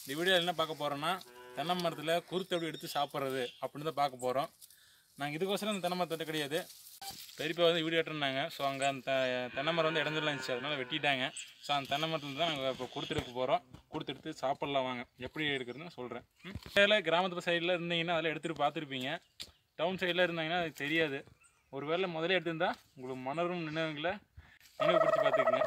இந்த வீடியோ என்ன பார்க்க போகிறோன்னா தென்னை மரத்தில் குருத்து எப்படி எடுத்து சாப்பிட்றது அப்படின்னு தான் பார்க்க போகிறோம் நாங்கள் இதுக்கோசரம் இந்த தென்னை மரத்தை கிடையாது பெரியப்பா வந்து வீடியோ எடுத்துருந்தாங்க ஸோ அங்கே அந்த தெ- தென்னை மரம் வந்து இடஞ்சலாம் இருந்துச்சு அதனால வெட்டிட்டாங்க ஸோ அந்த தென்னை மரத்தில் தான் நாங்கள் இப்போ கொடுத்துருக்க போகிறோம் கொடுத்துட்டு சாப்பிட்லாம் வாங்க எப்படி எடுக்கிறதுன்னு சொல்கிறேன் இதில் கிராமத்து சைடில் இருந்தீங்கன்னா அதில் எடுத்துகிட்டு பார்த்துருப்பீங்க டவுன் சைடில் இருந்தாங்கன்னா அது தெரியாது ஒருவேளை முதல்ல எடுத்திருந்தா உங்களுக்கு மணரும் நினைவுகளை நினைவுபடுத்தி பார்த்துக்குங்க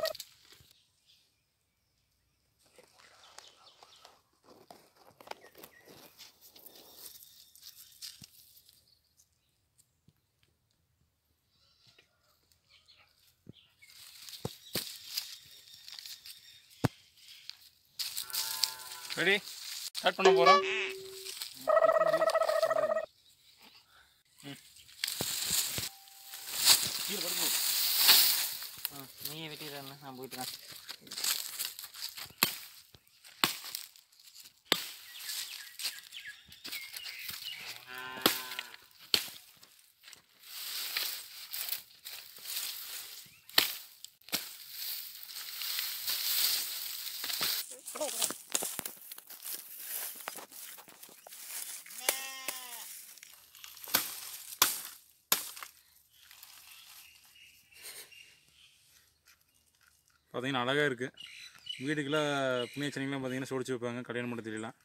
ரெடி ஸ்டார்ட் பண்ண போகிறோம் நீயே வெட்டிடுறேன் நான் போயிட்டுறேன் பார்த்தீங்கன்னா அழகாக இருக்குது வீட்டுக்கெல்லாம் புண்ணியச்சனிங்களாம் பார்த்தீங்கன்னா சோடிச்சு வைப்பாங்க கல்யாண மண்டபத்துலாம்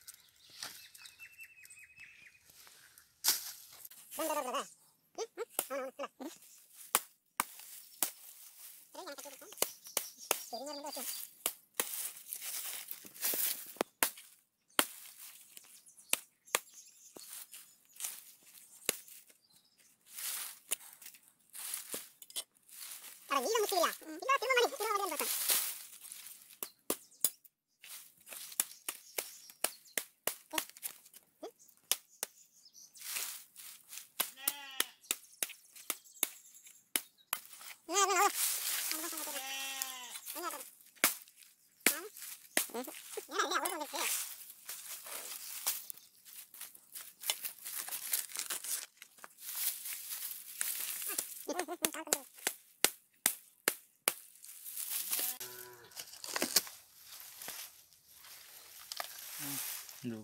இந்த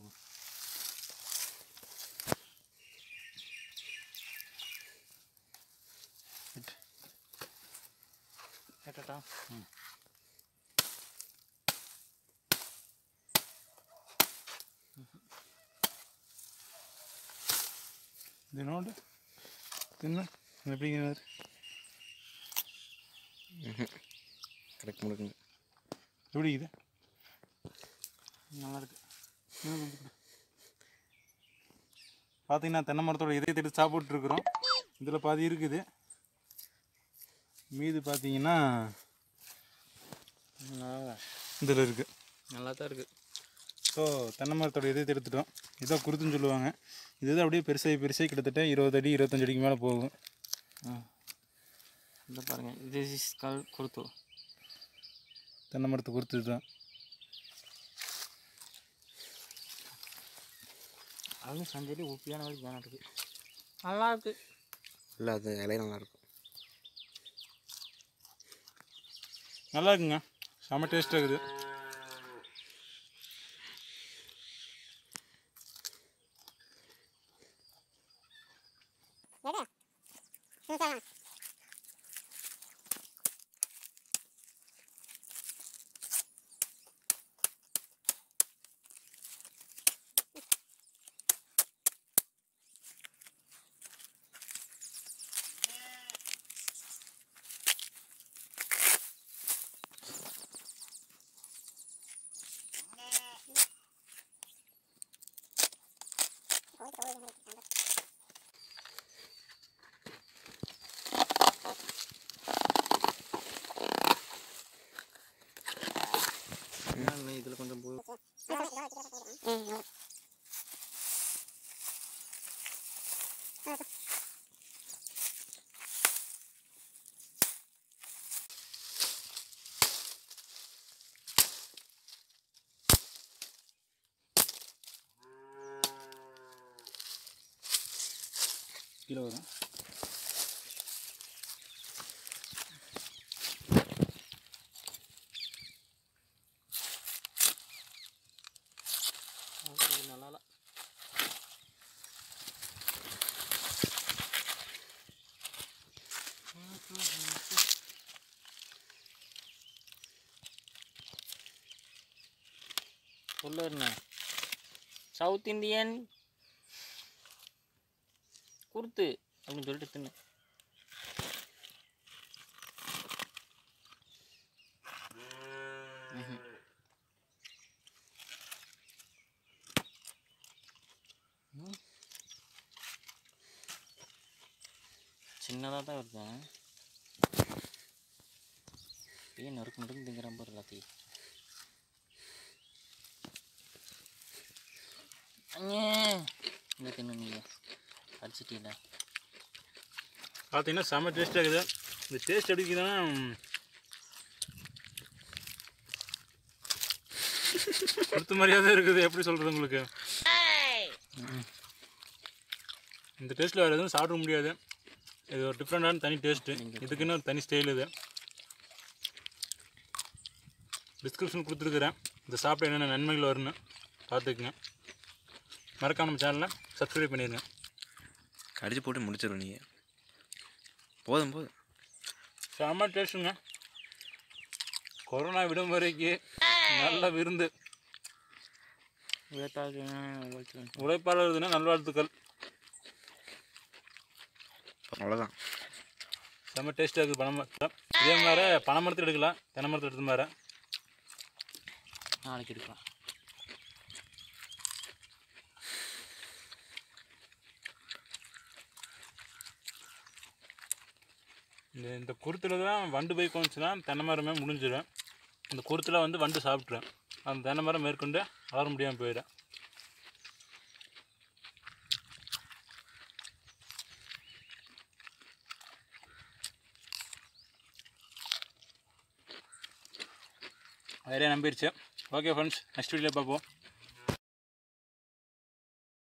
கேட்டா இது நோண்டு தின்னு எப்படிங்க கரெக்ட் முடுக்குங்க எப்படி இது நல்லா இருக்கு பார்த்தீங்கன்னா தென்னை மரத்தோட இதயத்தை எடுத்து சாப்பிட்டு இருக்கிறோம் இதில் பாதி இருக்குது மீது பார்த்தீங்கன்னா நல்லா இதில் இருக்குது நல்லா தான் இருக்கு ஸோ தென்னை மரத்தோட இதயத்தை எடுத்துட்டோம் இதான் குருத்துன்னு சொல்லுவாங்க இது தான் அப்படியே பெருசாகி பெருசாகி கிட்டத்தட்ட இருபது அடி இருபத்தஞ்சு அடிக்கு மேலே போகும் இந்த பாருங்க இது இஸ் கால் குருத்து தென்னை மரத்தை குருத்து தான் அதுவும் சஞ்சலி உப்பியான வரைக்கும் வேணாம் இருக்கு நல்லா இருக்கு இல்லை அது இலைய நல்லா இருக்கும் நல்லா இருக்குங்க செம்ம டேஸ்ட்டாக இருக்குது இதில் கொஞ்சம் போ கீழே வரும் சொல்ல என்ன சவுத் இந்தியன் குருத்து அப்படின்னு சொல்லிட்டு தின்னு ம்ஹும். ம். சின்னதாக தான் இருக்கும் ஏன் நறுக்கு நறுக்கு திங்கிறான் பாரு எல்லாத்தையும் அண்ணே இந்த தின்னு நீங்கள் அடிச்சிட்டீங்களா பார்த்தீங்கன்னா செம்ம டேஸ்ட்டாக இருக்குது இந்த டேஸ்ட் எப்படி இருக்குதுன்னா ம், கொடுத்த மாதிரியே தான் இருக்குது எப்படி சொல்கிறது உங்களுக்கு இந்த டேஸ்ட்டில் வேறு எதுவும் சாப்பிட முடியாது இது ஒரு டிஃப்ரெண்டான தனி டேஸ்ட்டு இதுக்குன்னு ஒரு தனி ஸ்டைல் இது டிஸ்கிரிப்ஷன் கொடுத்துருக்குறேன் இந்த சாப்பிட என்னென்ன நன்மைகள் வரும்னு பார்த்துக்குங்க மறக்காம நம்ம சேனலை சப்ஸ்கிரைப் பண்ணிடுங்க கடிச்சு போட்டு முடிச்சிடும் நீங்கள் போதும் போதும் செம்ம டேஸ்ட்டுங்க கொரோனா விடுமுறைக்கு நல்ல விருந்து உழைப்பாக உழைச்சு உழைப்பாளர் தின நல்வாழ்த்துக்கள் அவ்வளோதான் செம்ம டேஸ்ட்டாக இருக்குது பனை மரத்தில் இதே மாதிரி பனை மரத்தில் எடுக்கலாம் தென்னை மரத்தில் எடுத்த மாதிரி நாளைக்கு எடுக்கலாம் இந்த இந்த குருத்தில் தான் வண்டு போய் கொஞ்சுன்னா தென்னை மரமே முடிஞ்சிடும் இந்த குருத்தில் வந்து வண்டு சாப்பிட்ரும் அந்த தென்னை மரம் மேற்கொண்டு வளர முடியாமல் போயிடும் நிறைய நம்பிடுச்சு ஓகே ஃப்ரெண்ட்ஸ் நெக்ஸ்ட் வீடியோவில் பார்ப்போம்